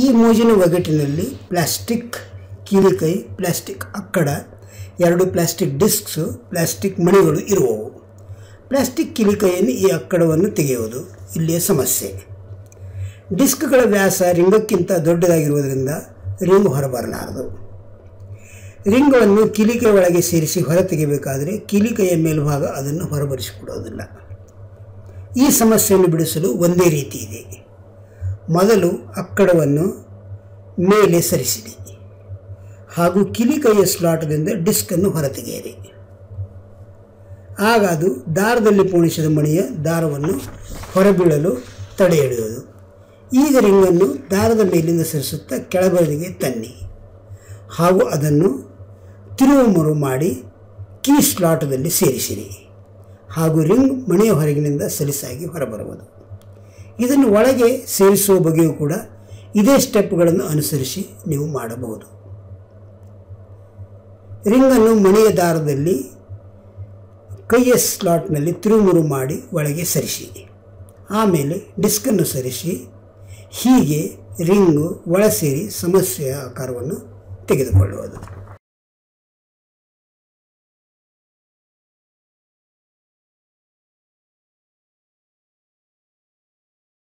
ಈ ಮೋಜಿನ ಒಗಟಿನಲ್ಲಿ plastic ಕೀಲಿಕೈ plastic ಅಕ್ಕಡ ಎರಡು ಪ್ಲಾಸ್ಟಿಕ್ ಡಿಸ್ಕ್ಸು ಪ್ಲಾಸ್ಟಿಕ್ ಮಣಿಗಳು ಇರುವವು ಪ್ಲಾಸ್ಟಿಕ್ ಕಿಲಿಕೈಯನ್ನು ಈ ಅಕ್ಕಡವನ್ನು ತೆಗೆಯುವುದು ಇಲ್ಲಿಯ ಸಮಸ್ಯೆ ಡಿಸ್ಕ್ಗಳ ವ್ಯಾಸ ರಿಂಗಕ್ಕಿಂತ ದೊಡ್ಡದಾಗಿರುವುದರಿಂದ ರಿಂಗ್ ಹೊರಬರಲಾರದು ರಿಂಗವನ್ನು ಕಿಲಿಕೆ ಒಳಗೆ ಸೇರಿಸಿ ಹೊರತೆಗೆಯಬೇಕಾದರೆ ಕಿಲಿಕೆಯ ಮೇಲ್ಭಾಗ ಅದನ್ನು ಹೊರಬರಿಸಿಕೊಡೋದಿಲ್ಲ ಈ ಸಮಸ್ಯೆಯನ್ನು ಬಿಡಿಸಲು ಒಂದೇ ರೀತಿ ಇದೆ ಮೊದಲು ಅಕ್ಕಡವನ್ನು ಮೇಲೆ ಸರಿಸಿರಿ ಹಾಗೂ ಕಿಲಿಕೈಯ ಸ್ಲಾಟದಿಂದ ಡಿಸ್ಕನ್ನು ಹೊರತೆಗೆಯಿರಿ ಆಗ ಅದು ದಾರದಲ್ಲಿ ಪೋಣಿಸಿದ ಮಣಿಯ ದಾರವನ್ನು ಹೊರಬೀಳಲು ತಡೆ ಹಿಡಿಯುವುದು ಈಗ ರಿಂಗನ್ನು ದಾರದ ಮೇಲಿಂದ ಸರಿಸುತ್ತಾ ಕೆಳಬದಿಗೆ ತನ್ನಿ ಹಾಗೂ ಅದನ್ನು ತಿರುವು ಮರು ಮಾಡಿ ಕೀ ಸ್ಲಾಟದಲ್ಲಿ ಸೇರಿಸಿರಿ ಹಾಗೂ ರಿಂಗ್ ಮಣಿಯ ಹೊರಗಿನಿಂದ ಸಲೀಸಾಗಿ ಹೊರಬರುವುದು ಇದನ್ನು ಒಳಗೆ ಸೇರಿಸುವ ಬಗೆಯೂ ಕೂಡ ಇದೇ ಸ್ಟೆಪ್ಗಳನ್ನು ಅನುಸರಿಸಿ ನೀವು ಮಾಡಬಹುದು ರಿಂಗನ್ನು ಮಣಿಯ ದಾರದಲ್ಲಿ ಕೈಯ ಸ್ಲಾಟ್ನಲ್ಲಿ ತಿರುಮುರು ಮಾಡಿ ಒಳಗೆ ಸರಿಸಿ ಆಮೇಲೆ ಡಿಸ್ಕನ್ನು ಸರಿಸಿ ಹೀಗೆ ರಿಂಗು ಒಳ ಸೇರಿ ಸಮಸ್ಯೆಯ ಆಕಾರವನ್ನು ತೆಗೆದುಕೊಳ್ಳುವುದು